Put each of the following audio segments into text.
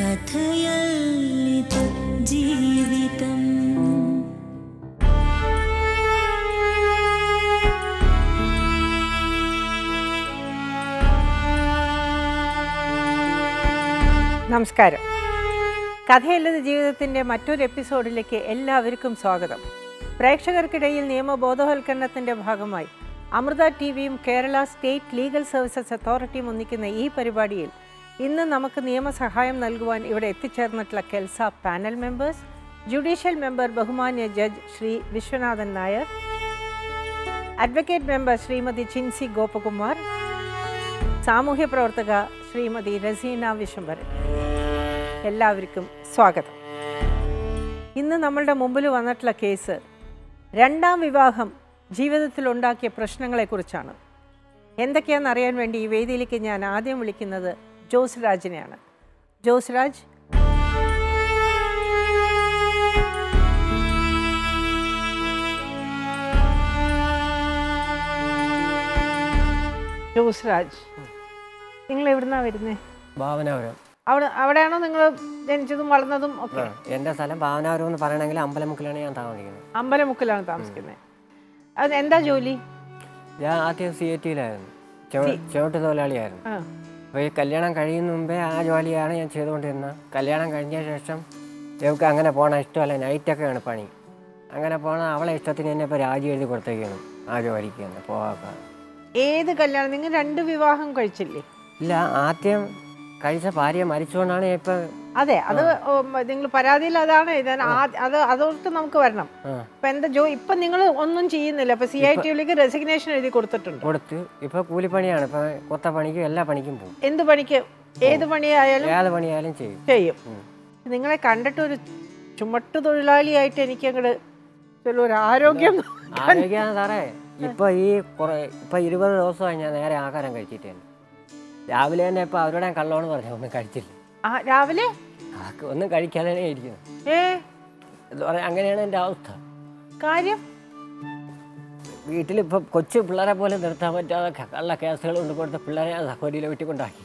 കഥയല്ലിത് ജീവിതം നമസ്കാരം കഥയല്ലത് ജീവിതത്തിൻ്റെ മറ്റൊരു എപ്പിസോഡിലേക്ക് എല്ലാവർക്കും സ്വാഗതം പ്രേക്ഷകർക്കിടയിൽ നിയമബോധവൽക്കരണത്തിൻ്റെ ഭാഗമായി അമൃത ടി വിയും കേരള സ്റ്റേറ്റ് ലീഗൽ സർവീസസ് അതോറിറ്റിയും ഒന്നിക്കുന്ന ഈ പരിപാടിയിൽ ഇന്ന് നമുക്ക് നിയമസഹായം നൽകുവാൻ ഇവിടെ എത്തിച്ചേർന്നിട്ടുള്ള KELSA panel members judicial member ബഹുമാന്യ judge Shri Viswanathan Nair advocate member Shrimati Chinsi Gopakumar സാമൂഹ്യ പ്രവർത്തക ശ്രീമതി റസീന വിശ്വംഭരൻ എല്ലാവർക്കും സ്വാഗതം ഇന്ന് നമ്മളുടെ മുമ്പിൽ വന്നിട്ടുള്ള കേസ് രണ്ടാം വിവാഹം ജീവിതത്തിൽ ഉണ്ടാക്കിയ പ്രശ്നങ്ങളെക്കുറിച്ചാണ് എന്തൊക്കെയാണെന്ന് അറിയാൻ വേണ്ടി ഈ വേദിയിലേക്ക് ഞാൻ ആദ്യം വിളിക്കുന്നത് ജോസ് രാജിനെയാണ് ജോസ് രാജ് ജോസ് രാജ് നിങ്ങൾ എവിടുന്നാ വരുന്നേ ഭാവനാപുരം അവിടെ അവിടെയാണോ നിങ്ങൾ ജനിച്ചതും വളർന്നതും ഒക്കെ എൻ്റെ സ്ഥലം ഭാവനാപുരം എന്ന് പറയണമെങ്കിൽ അമ്പലമുക്കിലാണ് ഞാൻ താമസിക്കുന്നത് അമ്പലമുക്കിലാണ് താമസിക്കുന്നത് അത് എന്താ ജോലി ഞാൻ ആദ്യം സി എ ടിയിലായിരുന്നു ചുവട്ട് തൊഴിലാളിയായിരുന്നു ആ അപ്പോൾ ഈ കല്യാണം കഴിയുന്ന മുമ്പേ ആ ജോലിയാണ് ഞാൻ ചെയ്തുകൊണ്ടിരുന്നത് കല്യാണം കഴിഞ്ഞ ശേഷം ഇവർക്ക് അങ്ങനെ പോകണം ഇഷ്ടമല്ല നൈറ്റൊക്കെയാണ് പണി അങ്ങനെ പോകണം അവളെ ഇഷ്ടത്തിന് എന്നെ ഇപ്പോൾ രാജി എഴുതി കൊടുത്തേക്കാണ് ആ ജോലിക്ക് തന്നെ പോകാൻ ഏത് കല്യാണം നിങ്ങൾ രണ്ട് വിവാഹം കഴിച്ചില്ലേ ഇല്ല ആദ്യം കഴിച്ച ഭാര്യ മരിച്ചുകൊണ്ടാണ് ഇപ്പം അതെ അത് നിങ്ങൾ പരാതിയിൽ അതാണ് എഴുതാൻ ആ- അത് അതോർത്ത് നമുക്ക് വരണം ആ. ഇപ്പൊ എന്താ ജോ ഇപ്പൊ നിങ്ങൾ ഒന്നും ചെയ്യുന്നില്ല ഇപ്പൊ സി ഐ ടിയിലേക്ക് റെസിഗ്നേഷൻ എഴുതി കൊടുത്തിട്ടുണ്ട് കൊടുത്ത് ഇപ്പോൾ കൂലിപ്പണിയാണ് ഇപ്പം കൊത്ത പണിക്കും എല്ലാ പണിക്കും പോകും എന്ത് പണിക്ക് ഏത് പണിയായാലും ഏത് പണിയായാലും ചെയ്യും ചെയ്യും നിങ്ങളെ കണ്ടിട്ട് ഒരു ചുമട്ട് തൊഴിലാളിയായിട്ട് എനിക്ക് അങ്ങോട്ട് ഒരു ആരോഗ്യം ആരോഗ്യമാണ് സാറേ ഇപ്പൊ ഈ കുറെ ഇപ്പൊ ഇരുപത് ദിവസമായി ഞാൻ നേരെ ആഹാരം കഴിച്ചിട്ട് തന്നെ രാവിലെ തന്നെ ഇപ്പൊ അവരുടെ കള്ളോന്ന് പറഞ്ഞു ഒന്നും കഴിച്ചില്ല ആ, രാവിലെ ആക്ക് ഒന്നും കഴിക്കാതെ ഇരിക്കുന്നത് ഏ എന്ന് പറയാൻ അങ്ങനെയാണ് എൻ്റെ അവസ്ഥ കാര്യം വീട്ടിലിപ്പോൾ കൊച്ചു പിള്ളേരെ പോലും നിർത്താൻ പറ്റാതെ ക- കള്ള കേസുകൾ കൊണ്ട് കൊടുത്ത പിള്ളേരെ ഞാൻ സഹോദരിയിലെ വീട്ടിൽ കൊണ്ടാക്കി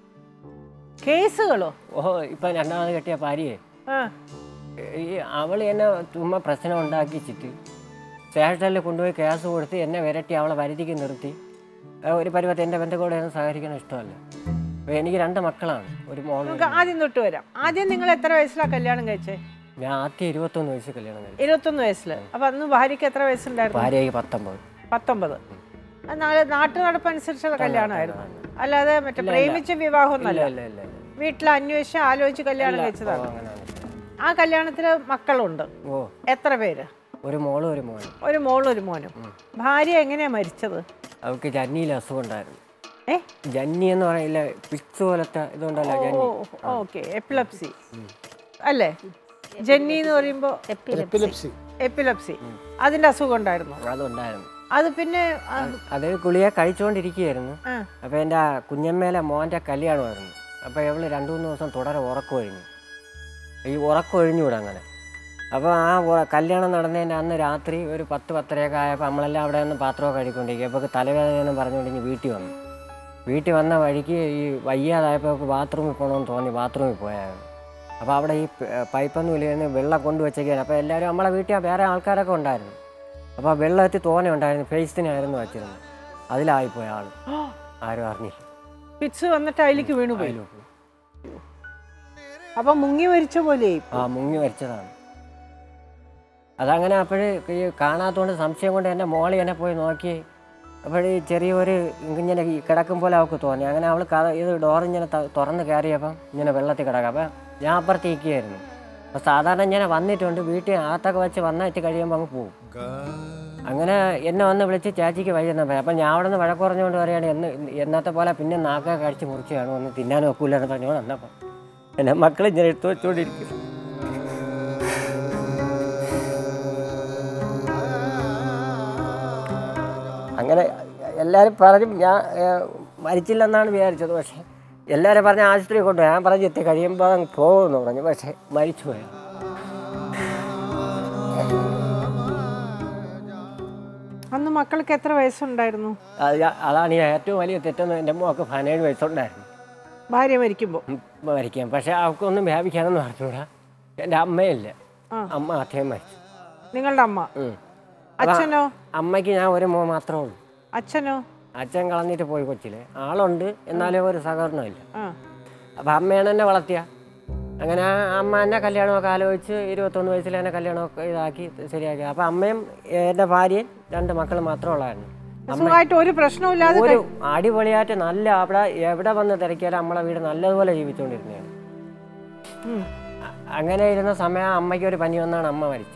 കേസുകളോ ഓഹോ ഇപ്പം രണ്ടാമത് കെട്ടിയ ഭാര്യയെ ആ ഈ അവൾ എന്നെ ചുമ്മാ പ്രശ്നം ഉണ്ടാക്കിച്ചിട്ട് സ്റ്റേഷനിൽ കൊണ്ടുപോയി കേസ് കൊടുത്ത് എന്നെ വിരട്ടി അവളെ വരുതിക്ക് നിർത്തി ആ ഒരു പരുവത്തെ എൻ്റെ ബന്ധുക്കൂടെ ഒന്നും സഹകരിക്കാൻ ഇഷ്ടമല്ല അപ്പോൾ എനിക്ക് രണ്ട് മക്കളാണ് ഒരു മോളും നമുക്ക് ആദ്യം തൊട്ട് വരാം ആദ്യം നിങ്ങൾ എത്ര വയസ്സിലാണ് കല്യാണം കഴിച്ചേ ഞാൻ ആദ്യം ഇരുപത്തൊന്ന് വയസ്സ് കല്യാണം കഴിച്ചു ഇരുപത്തൊന്ന് വയസ്സിൽ അപ്പൊ അന്ന് ഭാര്യയ്ക്ക് എത്ര വയസ്സുണ്ടായിരുന്നു ഭാര്യയ്ക്ക് പത്തൊമ്പത് പത്തൊമ്പത് അത് നാളെ നാട്ടു നടപ്പനുസരിച്ചുള്ള കല്യാണമായിരുന്നു അല്ലാതെ മറ്റേ പ്രേമിച്ച വിവാഹമൊന്നുമല്ല ഇല്ല ഇല്ല ഇല്ല വീട്ടിൽ അന്വേഷിച്ച് ആലോചിച്ച് കല്യാണം കഴിച്ചതാണ് അങ്ങനെയാണ് ആ കല്യാണത്തിന് മക്കളുണ്ട് ഓ എത്ര പേര് ഒരു മോളും ഒരു മോനും ഒരു മോളും ഒരു മോനും ഭാര്യ എങ്ങനെയാ മരിച്ചത് അവൾക്ക് ജന്നിയിൽ അസുഖം ഉണ്ടായിരുന്നു ഏ ജന്നി എന്ന് പറയില്ല പിക്സ് പോലത്തെ ഇതുണ്ടല്ലോ ഓ ജന്നി ഓക്കെ എപ്പിലപ്സി അല്ലേ ജെന്നി എന്ന് പറയുമ്പോൾ എപ്പിലപ്സി അതിന്റെ അസുഖം ഉണ്ടായിരുന്നു അതുണ്ടായിരുന്നു അത് പിന്നെ ആ, അത് ഗുളിക കഴിച്ചുകൊണ്ടിരിക്കുകയായിരുന്നു ആ, അപ്പോൾ എൻ്റെ കുഞ്ഞമ്മേലെ മോൻ്റെ കല്യാണമായിരുന്നു അപ്പോൾ ഇവള് രണ്ട് മൂന്ന് ദിവസം തുടരെ ഉറക്കം ഒഴിഞ്ഞു ഈ ഉറക്കം ഒഴിഞ്ഞുകൂടെ അങ്ങനെ അപ്പോൾ ആ ഉറ- കല്യാണം നടന്നതിൻ്റെ അന്ന് രാത്രി ഒരു പത്ത് പത്തരയൊക്കെ ആയപ്പോൾ നമ്മളെല്ലാം അവിടെ നിന്ന് പാത്രമൊക്കെ കഴിക്കൊണ്ടിരിക്കുക അപ്പോൾ ബാത്റൂമിൽ എന്ന് പറഞ്ഞുകൊണ്ട് വീട്ടിൽ വന്നു വീട്ടിൽ വന്ന വഴിക്ക് ഈ വയ്യാതായപ്പോൾ ബാത്റൂമിൽ പോകണമെന്ന് തോന്നി ബാത്റൂമിൽ പോയായിരുന്നു അപ്പോൾ അവിടെ ഈ പ- പൈപ്പൊന്നും ഇല്ലായിരുന്നു വെള്ളം കൊണ്ടുവച്ചേക്കാണ് അപ്പോൾ എല്ലാവരും നമ്മളെ വീട്ടിൽ വേറെ ആൾക്കാരൊക്കെ ഉണ്ടായിരുന്നു അപ്പോൾ വെള്ളത്തിൽ തോനെ ഉണ്ടായിരുന്നു ഫേസിനായിരുന്നു വച്ചിരുന്നത് അതിലായിപ്പോയ ആൾ ആരും അറിഞ്ഞില്ല ഫിറ്റ്സ് വന്നിട്ട് അതിലേക്ക് വീണുപോയി അതിലോട്ട്. അപ്പൊ മുങ്ങി മരിച്ച പോലെ ആ മുങ്ങി മരിച്ചതാണ് അതങ്ങനെ അപ്പോഴ് ഈ കാണാത്തതുകൊണ്ട് സംശയം കൊണ്ട് എൻ്റെ മോളി എന്നെ പോയി നോക്കി അപ്പോഴ് ചെറിയൊരു ഇങ്ങനെ ഈ കിടക്കും പോലെ അവൾക്ക് തോന്നി അങ്ങനെ അവൾ കഥ ഇത് ഡോർ ഇങ്ങനെ ത- തുറന്ന് കയറിയപ്പം ഇങ്ങനെ വെള്ളത്തിൽ കിടക്കാം അപ്പം ഞാൻ അപ്പുറത്ത് ഇരിക്കുകയായിരുന്നു അപ്പോൾ സാധാരണ ഇങ്ങനെ വന്നിട്ടുണ്ട് വീട്ടിൽ അകത്തൊക്കെ വെച്ച് വന്നിട്ട് കഴിയുമ്പോൾ അങ്ങ് പോകും അങ്ങനെ എന്നെ വന്ന് വിളിച്ച് ചേച്ചിക്ക് വൈകുന്ന പോയി അപ്പം ഞാൻ അവിടെ നിന്ന് വഴക്ക് പറഞ്ഞുകൊണ്ട് പറയുകയാണ് എന്ന് എന്നത്തെ പോലെ പിന്നെ നാക്ക കഴിച്ച് മുറിക്കുകയാണ് ഒന്ന് തിന്നാനും ഒക്കില്ല എന്ന് പറഞ്ഞുകൊണ്ട് വന്നപ്പം എൻ്റെ മക്കൾ ഇങ്ങനെ എടുത്തു വെച്ചുകൊണ്ടിരിക്കും അങ്ങനെ എല്ലാവരും പറഞ്ഞു ഞാൻ ഏഹ്, മരിച്ചില്ലെന്നാണ് വിചാരിച്ചത് പക്ഷേ എല്ലാവരും പറഞ്ഞ ആശുപത്രി കൊണ്ടുപോയി ഞാൻ പറഞ്ഞു എത്തി കഴിയുമ്പോൾ അങ്ങ് പോകുമെന്ന് പറഞ്ഞു പക്ഷേ മരിച്ചു പോയ അന്ന് മക്കൾക്ക് എത്ര വയസ്സുണ്ടായിരുന്നു അത് ഞാൻ- അതാണ് ഈ ഏറ്റവും വലിയ തെറ്റെന്ന് എൻ്റെ മോക്ക് പതിനേഴ് വയസ്സുണ്ടായിരുന്നു ഭാര്യ മരിക്കുമ്പോൾ ഉം, മരിക്കാം പക്ഷെ അവൾക്കൊന്നും വ്യാപിക്കാനൊന്നും അറിഞ്ഞൂടാ എൻ്റെ അമ്മയില്ല ആ. അമ്മ ആദ്യം മരിച്ചു നിങ്ങളുടെ അമ്മ ഉം. അച്ഛനോ അമ്മയ്ക്ക് ഞാൻ ഒരു മോ മാത്രമേ ഉള്ളൂ അച്ഛനോ അച്ഛൻ കളഞ്ഞിട്ട് പോയി കൊച്ചില് ആളുണ്ട് എന്നാലും ഒരു സഹകരണമില്ല ആ അപ്പം അമ്മയാണ് എന്നെ വളർത്തിയ അങ്ങനെ ആ അമ്മ എന്നെ കല്യാണമൊക്കെ ആലോചിച്ച് ഇരുപത്തൊന്ന് വയസ്സിൽ എന്നെ കല്യാണമൊക്കെ ഇതാക്കി ശരിയാക്കി അപ്പം അമ്മയും എൻ്റെ ഭാര്യയും രണ്ട് മക്കൾ മാത്രമേ ഉള്ളായിരുന്നു സുഖമായിട്ട് ഒരു പ്രശ്നമില്ലാതെ ഒരു അടിപൊളിയായിട്ട് നല്ല അവിടെ എവിടെ വന്ന് തിരക്കിയാലും നമ്മളെ വീട് നല്ലതുപോലെ ജീവിച്ചുകൊണ്ടിരുന്നതാണ് ഉം. അ- അങ്ങനെ ഇരുന്ന സമയം അമ്മയ്ക്ക് ഒരു പനി വന്നാണ് അമ്മ മരിച്ചത്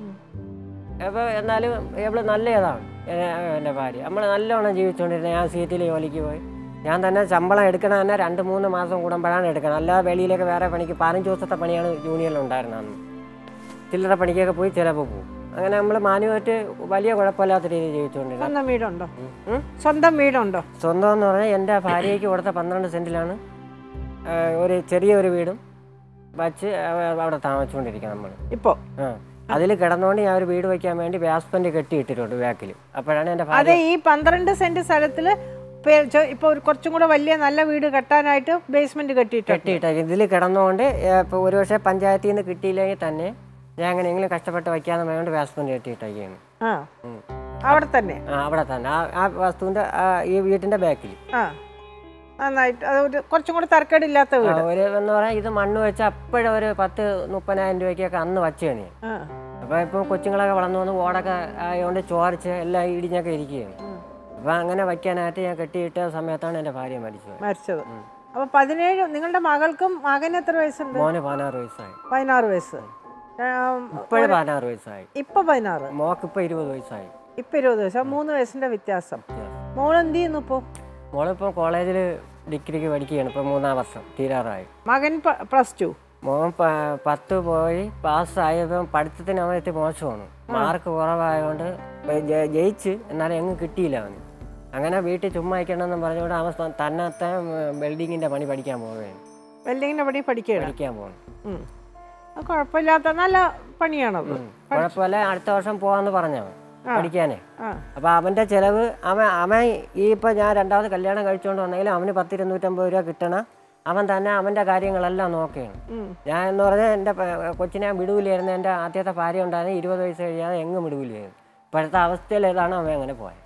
അപ്പോൾ എന്നാലും ഇവള് നല്ല ഇതാണ് എൻ്റെ ഭാര്യ നമ്മൾ നല്ലോണം ജീവിച്ചുകൊണ്ടിരുന്നത് ഞാൻ സീറ്റിൽ ജോലിക്ക് പോയി ഞാൻ തന്നെ ശമ്പളം എടുക്കണം തന്നെ രണ്ട് മൂന്ന് മാസം കൂടുമ്പോഴാണ് എടുക്കണം അല്ലാതെ വെളിയിലേക്ക് വേറെ പണിക്ക് പതിനഞ്ച് ദിവസത്തെ പണിയാണ് യൂണിയനിൽ ഉണ്ടായിരുന്നത് അന്ന് ചില്ലറ പണിക്കൊക്കെ പോയി ചിലപ്പോൾ പോകും അങ്ങനെ നമ്മൾ മാനുമായിട്ട് വലിയ കുഴപ്പമില്ലാത്ത രീതിയിൽ ജീവിച്ചുകൊണ്ടിരുന്നത് സ്വന്തം വീടുണ്ടോ ഉം. ഉം. സ്വന്തം വീടുണ്ടോ സ്വന്തം എന്ന് പറഞ്ഞാൽ എൻ്റെ ഭാര്യയ്ക്ക് കൊടുത്ത പന്ത്രണ്ട് സെൻറ്റിലാണ് ആ, ഒരു ചെറിയൊരു വീടും വച്ച് അവ- അവിടെ താമസിച്ചുകൊണ്ടിരിക്കുക നമ്മൾ ഇപ്പോ ആ അതിൽ കിടന്നുകൊണ്ട് ഞാൻ ഒരു വീട് വയ്ക്കാൻ വേണ്ടി വ്യാസ്പൻ്റെ കെട്ടിയിട്ടിട്ടുണ്ട് ബാക്കിൽ അപ്പോഴാണ് എൻ്റെ അതെ ഭാര്യ ഈ പന്ത്രണ്ട് സെന്റ് സ്ഥലത്തില് പേ- ചെ- ഇപ്പൊ ഒരു കുറച്ചും കൂടെ വലിയ നല്ല വീട് കെട്ടാനായിട്ട് ബേസ്മെന്റ് കെട്ടിയിട്ടുണ്ട് കെട്ടിയിട്ടേക്ക് ഇതിൽ കിടന്നുകൊണ്ട് ഇപ്പോൾ ഒരു പക്ഷേ പഞ്ചായത്തിൽ നിന്ന് കിട്ടിയില്ലെങ്കിൽ തന്നെ ഞാൻ എങ്ങനെയെങ്കിലും കഷ്ടപ്പെട്ട് വയ്ക്കാന്ന് വേണ്ടി വ്യാസ്പൻ്റെ കെട്ടിയിട്ടേക്കാണ് ആ അവിടെ തന്നെ ആ അവിടെ തന്നെ ആ ആ വസ്തുവിൻ്റെ ഈ വീട്ടിൻ്റെ ബാക്കിൽ ആ നന്നായിട്ട് അത് ഒരു കുറച്ചും കൂടെ തരക്കേടില്ലാത്ത വീട് ഒരു എന്ന് പറയാൻ ഇത് മണ്ണ് വെച്ച് അപ്പോഴും ഒരു പത്ത് മുപ്പതിനായിരം രൂപയ്ക്കൊക്കെ അന്ന് വച്ചാണ് ഞാൻ ആ അപ്പോൾ ഇപ്പം കൊച്ചുങ്ങളൊക്കെ വളർന്നു വന്ന് ഓടൊക്കെ ആയതുകൊണ്ട് ചോർച്ച് എല്ലാം ഇടിഞ്ഞൊക്കെ ഇരിക്കുകയാണ് അപ്പം അങ്ങനെ വയ്ക്കാനായിട്ട് ഞാൻ കെട്ടിയിട്ട സമയത്താണ് എൻ്റെ ഭാര്യ മരിച്ചത് മരിച്ചത് അപ്പൊ പതിനേഴ് നിങ്ങളുടെ മകൾക്കും മകന് എത്ര വയസ്സുണ്ട് മോന് പതിനാറ് വയസ്സായി പതിനാറ് വയസ്സ് ആം, ഇപ്പോഴും പതിനാറ് വയസ്സായി ഇപ്പൊ പതിനാറ് മോക്ക് ഇപ്പോൾ ഇരുപത് വയസ്സായി ഇപ്പൊ ഇരുപത് വയസ്സ് ആ മൂന്ന് വയസ്സിന്റെ വ്യത്യാസം മോൾ എന്ത് ചെയ്യുന്നു ഇപ്പോ മോളിപ്പോൾ കോളേജിൽ ഡിഗ്രിക്ക് പഠിക്കുകയാണ് ഇപ്പോൾ മൂന്നാം വർഷം തീരാറായി മകൻ പ്ലസ് ടു മോൻ പ- പത്ത് പോയി പാസ്സായപ്പം പഠിത്തത്തിന് അവൻ എത്തി മോശമാണ് മാർക്ക് കുറവായതുകൊണ്ട് ജ- ജയിച്ച് എന്നാലും എങ്ങും കിട്ടിയില്ല അവന് അങ്ങനെ വീട്ടിൽ ചുമ്മാ ഇരിക്കണമെന്ന് പറഞ്ഞുകൊണ്ട് അവൻ സ്വ- തന്നത്തെ ബിൽഡിങ്ങിൻ്റെ പണി പഠിക്കാൻ പോവുകയാണ് വെൽഡിങ്ങിന്റെ പടി പഠിക്കുകയാണ് പഠിക്കാൻ പോകണം ഉം. അത് കുഴപ്പമില്ലാത്ത നല്ല പണിയാണത് കുഴപ്പമില്ല അടുത്ത വർഷം പോവാന്ന് പറഞ്ഞവൻ പഠിക്കാനേ ആ അപ്പോൾ അവൻ്റെ ചിലവ് അവൻ അവൻ ഈ ഇപ്പം ഞാൻ രണ്ടാമത് കല്യാണം കഴിച്ചുകൊണ്ട് വന്നെങ്കിലും അവന് പത്തിരുന്നൂറ്റമ്പത് രൂപ കിട്ടണം അവൻ തന്നെ അവൻ്റെ കാര്യങ്ങളെല്ലാം നോക്കുകയാണ് ഉം. ഞാൻ എന്ന് പറഞ്ഞാൽ എൻ്റെ പ- കൊച്ചിനെ ഞാൻ വിടൂലായിരുന്നു എൻ്റെ ആദ്യത്തെ ഭാര്യ ഉണ്ടായിരുന്നു ഇരുപത് വയസ്സ് കഴിയാതെ എങ്ങും വിടൂലായിരുന്നു ഇപ്പോഴത്തെ അവസ്ഥയിൽ ഏതാണ് അവൻ അങ്ങനെ പോയത്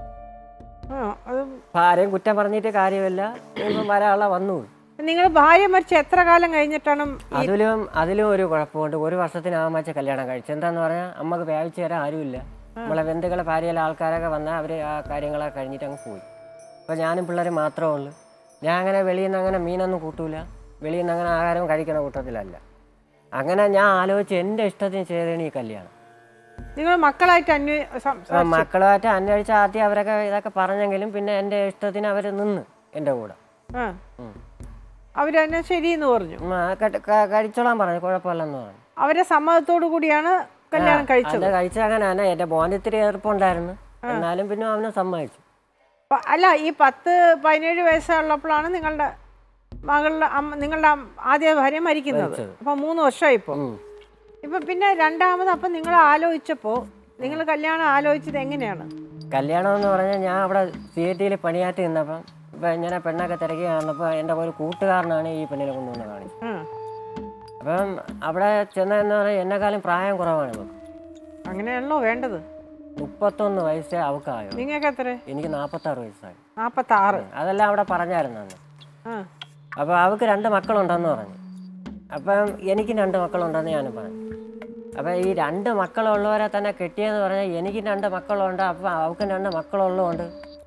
ആ അത് അപ്പോൾ ആരെയും കുറ്റം പറഞ്ഞിട്ട് കാര്യമില്ല ഇപ്പം വരാനുള്ള വന്നു നിങ്ങൾ ഭാര്യ മരിച്ച എത്ര കാലം കഴിഞ്ഞിട്ടാണ് ഈ- അതിലും അതിലും ഒരു കുഴപ്പമുണ്ട് ഒരു വർഷത്തിനാകാൻ വെച്ച കല്യാണം കഴിച്ചു എന്താന്ന് പറഞ്ഞാൽ അമ്മക്ക് വ്യാപിച്ചു തരാൻ ആരുമില്ല നമ്മളെ ബന്ധുക്കളെ ഭാര്യയിലെ ആൾക്കാരൊക്കെ വന്നാൽ അവർ ആ കാര്യങ്ങളൊക്കെ കഴിഞ്ഞിട്ട് അങ്ങ് പോയി അപ്പോൾ ഞാനും പിള്ളേർ മാത്രമേ ഉള്ളൂ ഞാൻ അങ്ങനെ വെളിയിൽ നിന്ന് അങ്ങനെ മീനൊന്നും കൂട്ടൂല വെളിയിൽ നിന്ന് അങ്ങനെ ആഹാരം കഴിക്കുന്ന കൂട്ടത്തിലല്ല അങ്ങനെ ഞാൻ ആലോചിച്ച് എൻ്റെ ഇഷ്ടത്തിന് ചെയ്തതാണ് ഈ കല്യാണം നിങ്ങൾ മക്കളായിട്ട് അന്വേ സം- ആ, മക്കളുമായിട്ട് അന്വേഷിച്ച് ആദ്യം അവരൊക്കെ ഇതൊക്കെ പറഞ്ഞെങ്കിലും പിന്നെ എൻ്റെ ഇഷ്ടത്തിന് അവർ നിന്ന് എൻ്റെ കൂടെ ആ ഉം. അവരെന്നെ ശരിയെന്ന് പറഞ്ഞു ഉം, ആ, കട്ട്- ക- കഴിച്ചോളാൻ പറഞ്ഞു കുഴപ്പമില്ലെന്ന് പറഞ്ഞു അവരെ സമ്മതത്തോടു കൂടിയാണ് കല്യാണം കഴിച്ചത് അത് കഴിച്ച അങ്ങനെ തന്നെ എൻ്റെ മോൻ്റെ ഇത്തിരി എളുപ്പമുണ്ടായിരുന്നു എന്നാലും പിന്നെ അവനെ സമ്മതിച്ചു പ- അല്ല ഈ പത്ത് പതിനേഴ് വയസ്സുള്ളപ്പോഴാണ് നിങ്ങളുടെ മകളുടെ അമ്മ നിങ്ങളുടെ അം- ആദ്യ ഭാര്യ മരിക്കുന്നത് മരിച്ചത്. അപ്പൊ മൂന്ന് വർഷമായി ഇപ്പോൾ ഉം. ഇപ്പൊ പിന്നെ രണ്ടാമത് അപ്പം നിങ്ങൾ ആലോചിച്ചപ്പോ നിങ്ങൾ കല്യാണം ആലോചിച്ചത് എങ്ങനെയാണ് കല്യാണം എന്ന് പറഞ്ഞാൽ ഞാൻ അവിടെ സി ഐ ടിയിൽ പണിയായിട്ട് നിന്നപ്പം ഇപ്പം ഇങ്ങനെ പെണ്ണൊക്കെ തിരക്കി കാണുന്നപ്പോൾ എൻ്റെ ഒരു കൂട്ടുകാരനാണ് ഈ പെണ്ണിനെ കൊണ്ടുവന്ന് കാണിച്ചത് ആ, അപ്പം അവിടെ ചെന്നതെന്ന് പറഞ്ഞാൽ എന്നെക്കാളും പ്രായം കുറവാണ് ഇവക്ക് അങ്ങനെയാണല്ലോ വേണ്ടത് മുപ്പത്തൊന്ന് വയസ്സേ അവക്കായോ നിങ്ങൾക്ക് എത്ര എനിക്ക് നാൽപ്പത്താറ് വയസ്സായി നാപ്പത്താറ് അതെല്ലാം അവിടെ പറഞ്ഞായിരുന്നു അന്ന് ആ അപ്പോൾ അവൾക്ക് രണ്ട് മക്കളുണ്ടെന്ന് പറഞ്ഞു അപ്പം എനിക്ക് രണ്ട് മക്കളുണ്ടെന്ന് ഞാൻ പറഞ്ഞു അപ്പം ഈ രണ്ട് മക്കളുള്ളവരെ തന്നെ കെട്ടിയെന്ന് പറഞ്ഞാൽ എനിക്ക് രണ്ട് മക്കളുണ്ട് അപ്പം അവൾക്കും രണ്ട് മക്കളുള്ളതുകൊണ്ട്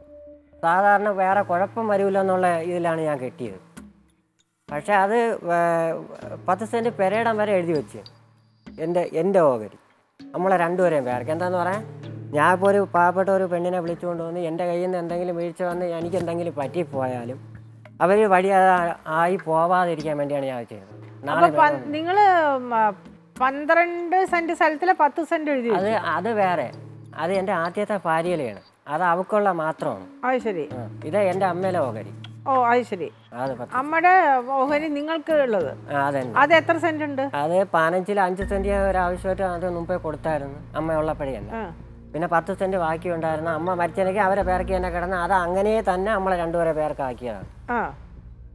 സാധാരണ വേറെ കുഴപ്പം വരില്ല എന്നുള്ള ഇതിലാണ് ഞാൻ കെട്ടിയത് പക്ഷേ അത് വേ- പത്ത് സെൻറ്റ് പെരയിടം വരെ എഴുതി വെച്ച് എൻ്റെ എൻ്റെ ഓഹരി നമ്മളെ രണ്ടുപേരെയും പേർക്ക് എന്താന്ന് പറയാൻ ഞാൻ ഇപ്പോൾ ഒരു പാവപ്പെട്ട ഒരു പെണ്ണിനെ വിളിച്ചുകൊണ്ട് വന്ന് എൻ്റെ കയ്യിൽ നിന്ന് എന്തെങ്കിലും വീഴ്ച വന്ന് എനിക്ക് എന്തെങ്കിലും പറ്റിപ്പോയാലും അവർ വഴി ആ- ആയി പോവാതിരിക്കാൻ വേണ്ടിയാണ് ഞാൻ ചെയ്തത് അപ്പൊ നാളെ പ- നിങ്ങള് മ- പന്ത്രണ്ട് സെന്റ് സ്ഥലത്തിലെ പത്ത് സെന്റ് എഴുതി അത് അത് വേറെ അത് എൻ്റെ ആദ്യത്തെ ഭാര്യയിലാണ് അത് അവക്കുള്ള മാത്രമാണ് അത് ശരി ആ, ഇത് എൻ്റെ അമ്മയിലെ ഓഹരി ഓ അത് ശരി അത് പത്ത് അമ്മയുടെ ഓഹരി നിങ്ങൾക്ക് ഉള്ളത് ആ, അതന്നെ അത് എത്ര സെന്റ് ഉണ്ട് അത് പതിനഞ്ചിൽ അഞ്ച് സെൻറ്റ് ഒരു ആവശ്യമായിട്ട് അത് മുമ്പേ കൊടുത്തായിരുന്നു അമ്മ ഉള്ളപ്പോഴേ തന്നെ ആ പിന്നെ പത്ത് സെൻറ്റ് ബാക്കി ഉണ്ടായിരുന്നു അമ്മ മരിച്ചെനിക്ക് അവരെ പേർക്ക് തന്നെ കിടന്ന് അത് അങ്ങനെ തന്നെ നമ്മളെ രണ്ടുപേരെ പേർക്ക് ആക്കിയതാണ് ആ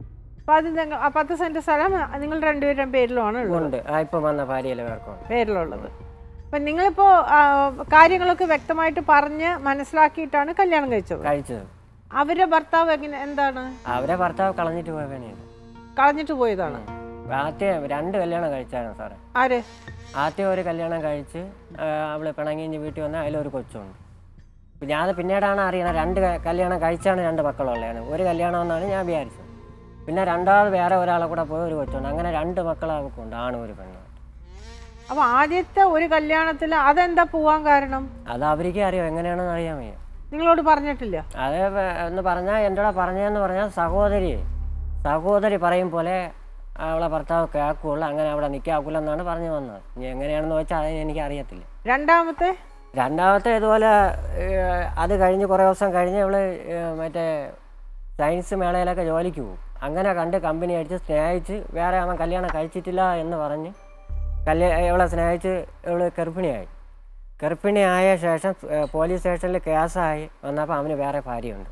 അപ്പൊ അത് നിങ്ങൾ ആ പത്ത് സെന്റ് സ്ഥലം നിങ്ങൾ രണ്ടുപേരും പേരിലുമാണ് ഉള്ളത് ഉണ്ട് ആ ഇപ്പം വന്ന ഭാര്യയിലെ പേർക്കുണ്ട് പേരിലുള്ളത് അപ്പം നിങ്ങളിപ്പോൾ കാര്യങ്ങളൊക്കെ വ്യക്തമായിട്ട് പറഞ്ഞ് മനസ്സിലാക്കിയിട്ടാണ് കല്യാണം കഴിച്ചത് കഴിച്ചത് അവരുടെ ഭർത്താവ് എങ്ങനെ എന്താണ് അവരെ ഭർത്താവ് കളഞ്ഞിട്ട് പോയ പണിയാണ് കളഞ്ഞിട്ട് പോയതാണ് ആദ്യം രണ്ട് കല്യാണം കഴിച്ചായിരുന്നു സാറേ ആര് ആദ്യം ഒരു കല്യാണം കഴിച്ച് ആ, അവള് പിണങ്ങി ഇഞ്ഞ് വീട്ടിൽ വന്നാൽ അതിലൊരു കൊച്ചുണ്ട് ഇപ്പം ഞാൻ പിന്നീടാണ് അറിയണത് രണ്ട് ക- കല്യാണം കഴിച്ചാണ് രണ്ട് മക്കളുള്ളതാണ് ഒരു കല്യാണം എന്നാണ് ഞാൻ വിചാരിച്ചത് പിന്നെ രണ്ടാമത് വേറെ ഒരാളെ കൂടെ പോയി ഒരു കൊച്ചുണ്ട് അങ്ങനെ രണ്ട് മക്കൾ അവൾക്കുണ്ട് ആണും ഒരു പെണ്ണും അപ്പൊ ആദ്യത്തെ ഒരു കല്യാണത്തിൽ അതെന്താ പോവാൻ കാരണം അത് അവർക്ക് അറിയാം എങ്ങനെയാണെന്ന് അറിയാൻ വയ്യ നിങ്ങളോട് പറഞ്ഞിട്ടില്ല അത് വേ- എന്ന് പറഞ്ഞാൽ എൻ്റെ കൂടെ പറഞ്ഞതെന്ന് പറഞ്ഞാൽ സഹോദരി സഹോദരി പറയും പോലെ അവളെ ഭർത്താവ് കേൾക്കുള്ളൂ അങ്ങനെ അവിടെ നിൽക്കാക്കൂല എന്നാണ് പറഞ്ഞു വന്നത് ഇനി എങ്ങനെയാണെന്ന് വെച്ചാൽ അതിന് എനിക്ക് അറിയത്തില്ല രണ്ടാമത്തെ രണ്ടാമത്തെ ഇതുപോലെ ഏഹ്, അത് കഴിഞ്ഞ് കുറേ ദിവസം കഴിഞ്ഞ് അവള് ഏഹ്, മറ്റേ സയൻസ് മേളയിലൊക്കെ ജോലിക്ക് പോകും അങ്ങനെ കണ്ട് കമ്പനി അടിച്ച് സ്നേഹിച്ച് വേറെ അവൻ കല്യാണം കഴിച്ചിട്ടില്ല എന്ന് പറഞ്ഞ് കല്യാ ഇവളെ സ്നേഹിച്ച് ഇവള് ഗർഭിണിയായി ഗർഭിണിയായ ശേഷം ഏഹ്, പോലീസ് സ്റ്റേഷനിൽ കേസായി വന്നപ്പോൾ അവന് വേറെ ഭാര്യയുണ്ട്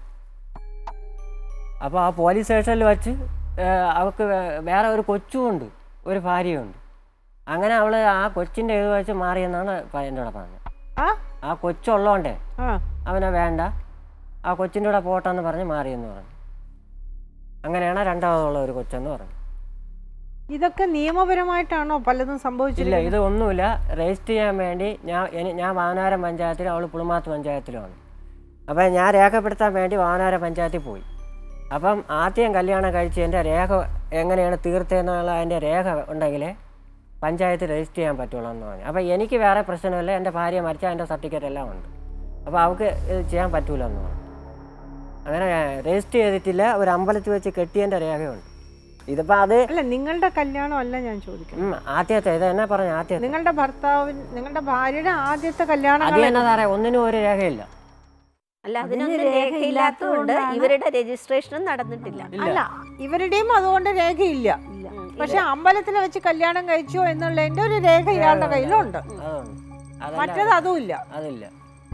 അപ്പോൾ ആ പോലീസ് സ്റ്റേഷനിൽ വച്ച് ഏഹ്, അവൾക്ക് വേ- വേറെ ഒരു കൊച്ചുമുണ്ട് ഒരു ഭാര്യയുണ്ട് അങ്ങനെ അവൾ ആ കൊച്ചിൻ്റെ ഇത് വെച്ച് മാറിയെന്നാണ് പ- എൻ്റെ കൂടെ പറഞ്ഞത് ആ ആ കൊച്ചുള്ളോണ്ടേ ആ അവനെ വേണ്ട ആ കൊച്ചിൻ്റെ കൂടെ പോട്ടെന്ന് പറഞ്ഞ് മാറിയെന്ന് പറഞ്ഞു അങ്ങനെയാണ് രണ്ടാമതുള്ള ഒരു കൊച്ചെന്ന് പറഞ്ഞു ഇതൊക്കെ നിയമപരമായിട്ടാണോ പലതും ഇല്ല സംഭവിച്ചില്ല ഇത് ഒന്നുമില്ല രജിസ്റ്റർ ചെയ്യാൻ വേണ്ടി ഞാൻ എനി- ഞാൻ വാനാരം പഞ്ചായത്തിലും അവൾ പുളിമാത്ത് പഞ്ചായത്തിലുമാണ് അപ്പം ഞാൻ രേഖപ്പെടുത്താൻ വേണ്ടി വാനാരം പഞ്ചായത്തിൽ പോയി അപ്പം ആദ്യം കല്യാണം കഴിച്ചതിൻ്റെ രേഖ എങ്ങനെയാണ് തീർത്തതെന്നുള്ള അതിൻ്റെ രേഖ ഉണ്ടെങ്കിലേ പഞ്ചായത്ത് രജിസ്റ്റർ ചെയ്യാൻ പറ്റുള്ളൂ എന്ന് പറഞ്ഞു അപ്പോൾ എനിക്ക് വേറെ പ്രശ്നമില്ല എൻ്റെ ഭാര്യ മരിച്ച അതിൻ്റെ സർട്ടിഫിക്കറ്റ് എല്ലാം ഉണ്ട് അപ്പോൾ അവൾക്ക് ഇത് ചെയ്യാൻ പറ്റൂല എന്ന് പറഞ്ഞു അങ്ങനെ രജിസ്റ്റർ ചെയ്തിട്ടില്ല ഒരു അമ്പലത്തിൽ വെച്ച് കെട്ടിയതിൻ്റെ രേഖയുണ്ട് ഇതിപ്പോൾ അത് അല്ല നിങ്ങളുടെ കല്യാണം അല്ല ഞാൻ ചോദിക്കുന്നത് ഉം, ആദ്യത്തെ ഇത് എന്നാ പറഞ്ഞു ആദ്യത്തെ നിങ്ങളുടെ ഭർത്താവിൻ നിങ്ങളുടെ ഭാര്യയുടെ ആദ്യത്തെ കല്യാണം അത് തന്നെ സാറേ ഒന്നിനും ഒരു രേഖയില്ല അല്ല അതിനൊന്നും രേഖയില്ലാത്തതുകൊണ്ട് ഇവരുടെ രജിസ്ട്രേഷനും നടന്നിട്ടില്ല അല്ല ഇവരുടെയും അതുകൊണ്ട് രേഖയില്ല ഉം. പക്ഷെ അമ്പലത്തിൽ വെച്ച് കല്യാണം കഴിച്ചു എന്നുള്ളതിന്റെ ഒരു രേഖ ഇയാളുടെ കയ്യിലുണ്ട് അതുണ്ട് അതല്ല മറ്റത് അതുമില്ല അതില്ല